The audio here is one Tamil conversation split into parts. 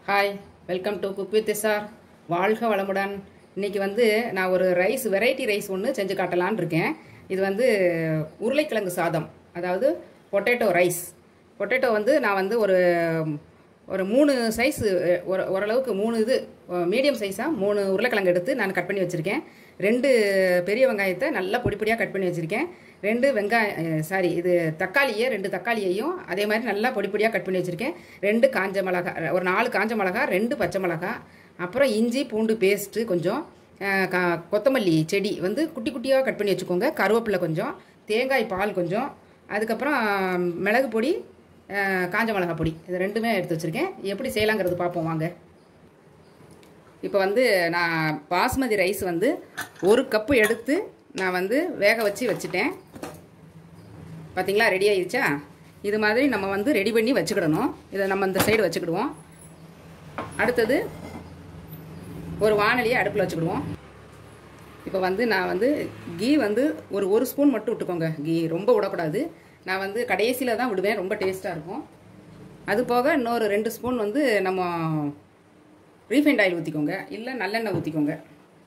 hi welcome to cook with sir வாழ்க வளமுடன் இன்னைக்கு வந்து நான் ஒரு ரைஸ் வெரைட்டி ரைஸ் ஒன்று செஞ்சு காட்டலான்னு இருக்கேன் இது வந்து உருளைக்கிழங்கு சாதம் அதாவது பொட்டேட்டோ ரைஸ் பொட்டேட்டோ வந்து நான் வந்து ஒரு ஒரு மூணு சைஸ் ஒரு ஓரளவுக்கு மூணு இது மீடியம் சைஸாக மூணு உருளைக்கிழங்கு எடுத்து நான் கட் பண்ணி வச்சுருக்கேன் ரெண்டு பெரிய வெங்காயத்தை நல்லா பொடி பொடியாக கட் பண்ணி வச்சுருக்கேன் ரெண்டு வெங்காயம் சாரி இது தக்காளியை ரெண்டு தக்காளியையும் அதே மாதிரி நல்லா பொடி பொடியாக கட் பண்ணி வச்சுருக்கேன் ரெண்டு காஞ்ச மிளகா ஒரு நாலு காஞ்ச மிளகா ரெண்டு பச்சை மிளகா அப்புறம் இஞ்சி பூண்டு பேஸ்ட்டு கொஞ்சம் அஹ், கா- கொத்தமல்லி செடி வந்து குட்டி குட்டியாக கட் பண்ணி வச்சுக்கோங்க கருவேப்பிலை கொஞ்சம் தேங்காய் பால் கொஞ்சம் அதுக்கப்புறம் மிளகு பொடி அஹ், காஞ்ச மிளகா பொடி இது ரெண்டுமே எடுத்து வச்சுருக்கேன் எப்படி செய்யலாங்கிறது பார்ப்போம் வாங்க இப்போ வந்து நான் பாஸ்மதி ரைஸ் வந்து ஒரு கப்பு எடுத்து நான் வந்து வேக வச்சு வச்சுட்டேன் பார்த்தீங்களா ரெடி ஆயிடுச்சா இது மாதிரி நம்ம வந்து ரெடி பண்ணி வச்சுக்கிடணும் இதை நம்ம இந்த சைடு வச்சுக்கிடுவோம் அடுத்தது ஒரு வானலியை அடுப்பில் வச்சுக்கிடுவோம் இப்போ வந்து நான் வந்து கீ வந்து ஒரு ஒரு ஸ்பூன் மட்டும் விட்டுக்கோங்க கீ ரொம்ப விடக்கூடாது நான் வந்து கடைசியில் தான் விடுவேன் ரொம்ப டேஸ்ட்டாக இருக்கும் அது போக இன்னொரு ரெண்டு ஸ்பூன் வந்து நம்ம ரீஃபைண்ட் ஆயில் ஊற்றிக்கோங்க இல்லை நல்லெண்ணெய் ஊற்றிக்கோங்க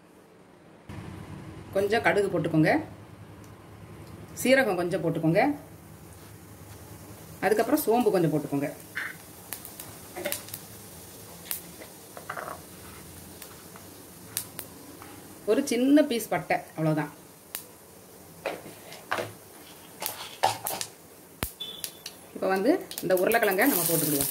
கொஞ்சம் கடுகு போட்டுக்கோங்க சீரகம் கொஞ்சம் போட்டுக்கோங்க அதுக்கப்புறம் சோம்பு கொஞ்சம் போட்டுக்கோங்க ஒரு சின்ன பீஸ் பட்டை அவ்வளோதான் இப்போ வந்து இந்த உருளைக்கிழங்க நம்ம போட்டுக்கிடுவோம்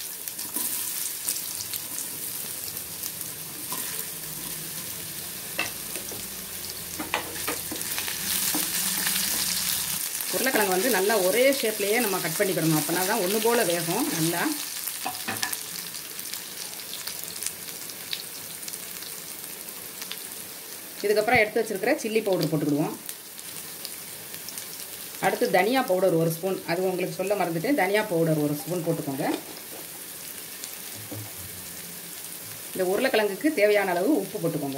உருளைக்கிழங்கு வந்து நல்லா ஒரே ஷேப்லேயே நம்ம கட் பண்ணிக்கிடணும் அப்போனா தான் ஒன்று போல் வேகும் நல்லா இதுக்கப்புறம் எடுத்து வச்சிருக்கிற சில்லி பவுடர் போட்டுக்கிடுவோம் அடுத்து தனியா பவுடர் ஒரு ஸ்பூன் அது உங்களுக்கு சொல்ல மறந்துட்டேன் தனியா பவுடர் ஒரு ஸ்பூன் போட்டுக்கோங்க இந்த உருளைக்கிழங்குக்கு தேவையான அளவு உப்பு போட்டுக்கோங்க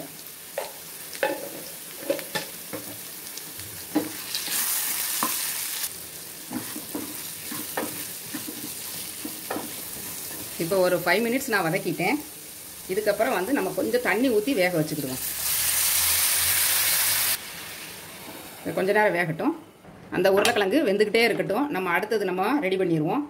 இப்போ ஒரு ஃபைவ் மினிட்ஸ் நான் வதக்கிட்டேன் இதுக்கப்புறம் வந்து நம்ம கொஞ்சம் தண்ணி ஊற்றி வேக வச்சுக்கிடுவோம் இது கொஞ்ச நேரம் வேகட்டும் அந்த உருளைக்கிழங்கு வெந்துக்கிட்டே இருக்கட்டும் நம்ம அடுத்தது நம்ம ரெடி பண்ணிடுவோம்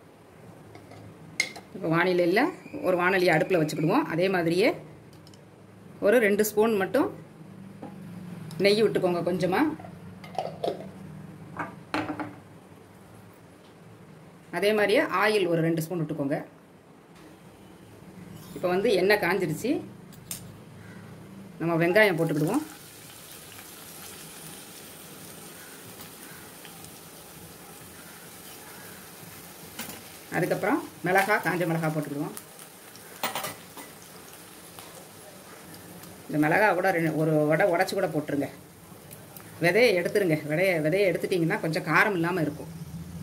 இப்போ வானிலையில் ஒரு வானொலியை அடுப்பில் வச்சுக்கிடுவோம் அதே மாதிரியே ஒரு ரெண்டு ஸ்பூன் மட்டும் நெய் விட்டுக்கோங்க கொஞ்சமாக அதே மாதிரியே ஆயில் ஒரு ரெண்டு ஸ்பூன் விட்டுக்கோங்க இப்போ வந்து எண்ணெய் காஞ்சிருச்சு நம்ம வெங்காயம் போட்டுக்கிடுவோம் அதுக்கப்புறம் மிளகா காஞ்ச மிளகா போட்டுக்கிடுவோம் இந்த மிளகா கூட ரெண்டு ஒரு வடை உடச்சி கூட போட்டுருங்க விதையை எடுத்துருங்க விதைய விதையை எடுத்துட்டிங்கன்னா கொஞ்சம் காரம் இல்லாமல் இருக்கும்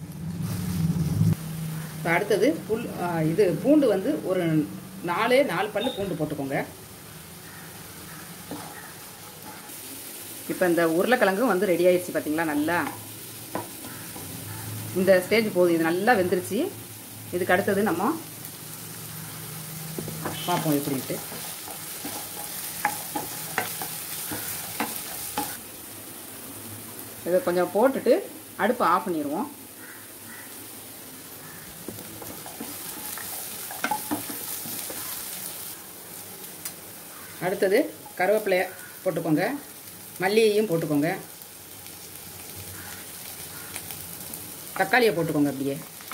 இப்போ அடுத்தது புல் ஆ, இது பூண்டு வந்து ஒரு நாலே நாலு பல்லு பூண்டு போட்டுக்கோங்க இப்போ இந்த உருளைக்கிழங்கும் வந்து ரெடி ஆயிடுச்சு பார்த்தீங்களா நல்லா இந்த ஸ்டேஜ் போதும் இது நல்லா வெந்துருச்சு இதுக்கு அடுத்தது நம்ம பார்ப்போம் எப்படின்ட்டு இதை கொஞ்சம் போட்டுட்டு அடுப்பை ஆஃப் பண்ணிடுவோம் அடுத்தது கருவேப்பிலைய போட்டுக்கோங்க மல்லியையும் போட்டுக்கோங்க தக்காளியை போட்டுக்கோங்க அப்படியே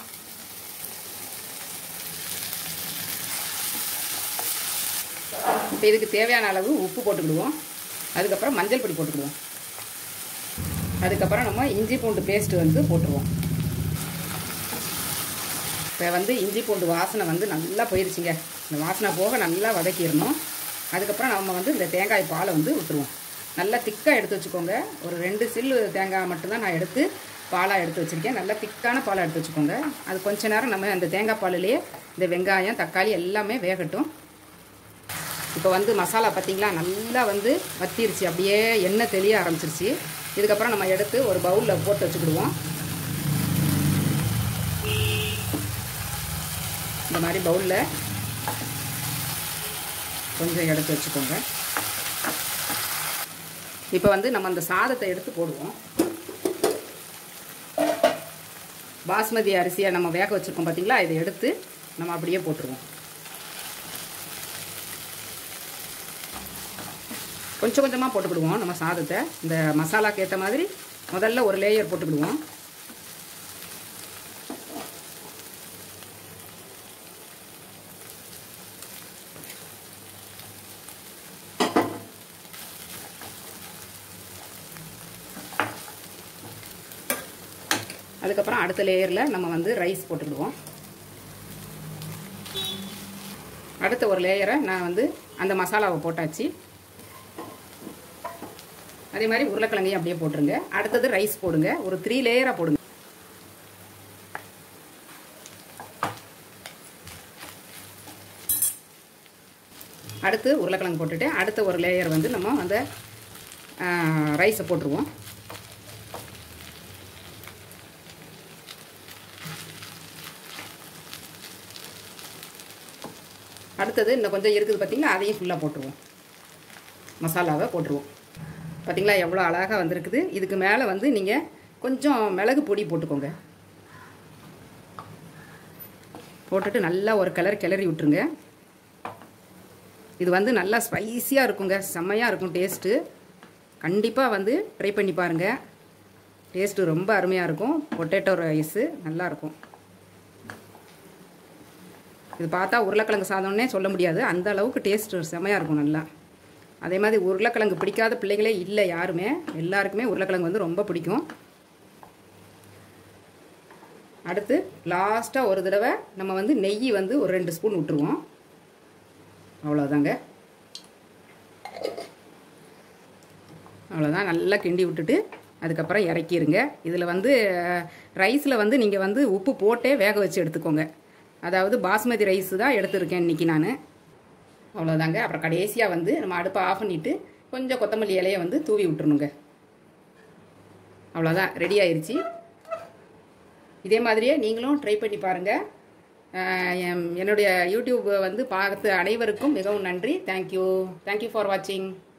இப்போ இதுக்கு தேவையான அளவு உப்பு போட்டுக்கிடுவோம் அதுக்கப்புறம் மஞ்சள் பொடி போட்டுக்கிடுவோம் அதுக்கப்புறம் நம்ம இஞ்சி பூண்டு பேஸ்ட் வந்து போட்டுருவோம் இப்போ வந்து இஞ்சி பூண்டு வாசனை வந்து நல்லா போயிருச்சுங்க இந்த வாசனை போக நல்லா வதக்கிடணும் அதுக்கப்புறம் நம்ம வந்து இந்த தேங்காய் பாலை வந்து விட்டுருவோம் நல்லா திக்காக எடுத்து வச்சுக்கோங்க ஒரு ரெண்டு சில்லு தேங்காய் மட்டும்தான் நான் எடுத்து பாலாக எடுத்து வச்சுருக்கேன் நல்லா திக்கான பாலை எடுத்து வச்சுக்கோங்க அது கொஞ்ச நேரம் நம்ம அந்த தேங்காய் பாலிலேயே இந்த வெங்காயம் தக்காளி எல்லாமே வேகட்டும் இப்போ வந்து மசாலா பார்த்தீங்களா நல்லா வந்து வத்திருச்சு அப்படியே எண்ணெய் தெளிய ஆரம்பிச்சிருச்சு இதுக்கப்புறம் நம்ம எடுத்து ஒரு பவுலில் போட்டு வச்சுக்கிடுவோம் இந்த மாதிரி பவுலில் கொஞ்சம் எடுத்து வச்சுக்கோங்க இப்போ வந்து நம்ம அந்த சாதத்தை எடுத்து போடுவோம் பாஸ்மதி அரிசியை நம்ம வேக வச்சுருக்கோம் பார்த்தீங்களா இதை எடுத்து நம்ம அப்படியே போட்டுருவோம் கொஞ்சம் கொஞ்சமாக போட்டுக்கிடுவோம் நம்ம சாதத்தை இந்த மசாலாக்கு ஏற்ற மாதிரி முதல்ல ஒரு லேயர் போட்டுக்கிடுவோம் அதுக்கப்புறம் அடுத்த லேயரில் நம்ம வந்து ரைஸ் போட்டுக்கிடுவோம் அடுத்த ஒரு லேயரை நான் வந்து அந்த மசாலாவை போட்டாச்சு அதே மாதிரி உருளைக்கிழங்கையும் அப்படியே போட்டுருங்க அடுத்தது ரைஸ் போடுங்க ஒரு த்ரீ லேயராக போடுங்க அடுத்து உருளைக்கிழங்கு போட்டுட்டு அடுத்த ஒரு லேயர் வந்து நம்ம அந்த ரைஸை போட்டுருவோம் அடுத்தது இன்னும் கொஞ்சம் இருக்குது பார்த்தீங்களா அதையும் ஃபுல்லாக போட்டுருவோம் மசாலாவை போட்டுருவோம் பார்த்தீங்களா எவ்வளோ அழகாக வந்திருக்குது இதுக்கு மேலே வந்து நீங்கள் கொஞ்சம் மிளகு பொடி போட்டுக்கோங்க போட்டுட்டு நல்லா ஒரு கலர் கிளறி விட்டுருங்க இது வந்து நல்லா ஸ்பைஸியாக இருக்குங்க செம்மையாக இருக்கும் டேஸ்ட்டு கண்டிப்பாக வந்து ட்ரை பண்ணி பாருங்கள் டேஸ்ட்டு ரொம்ப அருமையாக இருக்கும் பொட்டேட்டோ ரைஸு நல்லாயிருக்கும் இது பார்த்தா உருளைக்கிழங்கு சாதம்னே சொல்ல முடியாது அந்த அளவுக்கு டேஸ்ட் செமையாக இருக்கும் நல்லா அதே மாதிரி உருளைக்கிழங்கு பிடிக்காத பிள்ளைகளே இல்லை யாருமே எல்லாருக்குமே உருளைக்கிழங்கு வந்து ரொம்ப பிடிக்கும் அடுத்து லாஸ்ட்டாக ஒரு தடவை நம்ம வந்து நெய் வந்து ஒரு ரெண்டு ஸ்பூன் விட்டுருவோம் அவ்வளோதாங்க அவ்வளோதான் நல்லா கிண்டி விட்டுட்டு அதுக்கப்புறம் இறக்கிருங்க இதில் வந்து ரைஸில் வந்து நீங்கள் வந்து உப்பு போட்டே வேக வச்சு எடுத்துக்கோங்க அதாவது பாஸ்மதி ரைஸ் தான் எடுத்திருக்கேன் இன்றைக்கி நான் அவ்வளோதாங்க அப்புறம் கடைசியாக வந்து நம்ம அடுப்பை ஆஃப் பண்ணிவிட்டு கொஞ்சம் கொத்தமல்லி இலையை வந்து தூவி விட்டுருணுங்க அவ்வளோதான் ரெடி ஆயிடுச்சு இதே மாதிரியே நீங்களும் ட்ரை பண்ணி பாருங்கள் என்னுடைய யூடியூப் வந்து பார்த்து அனைவருக்கும் மிகவும் நன்றி தேங்க்யூ தேங்க்யூ ஃபார் வாட்சிங்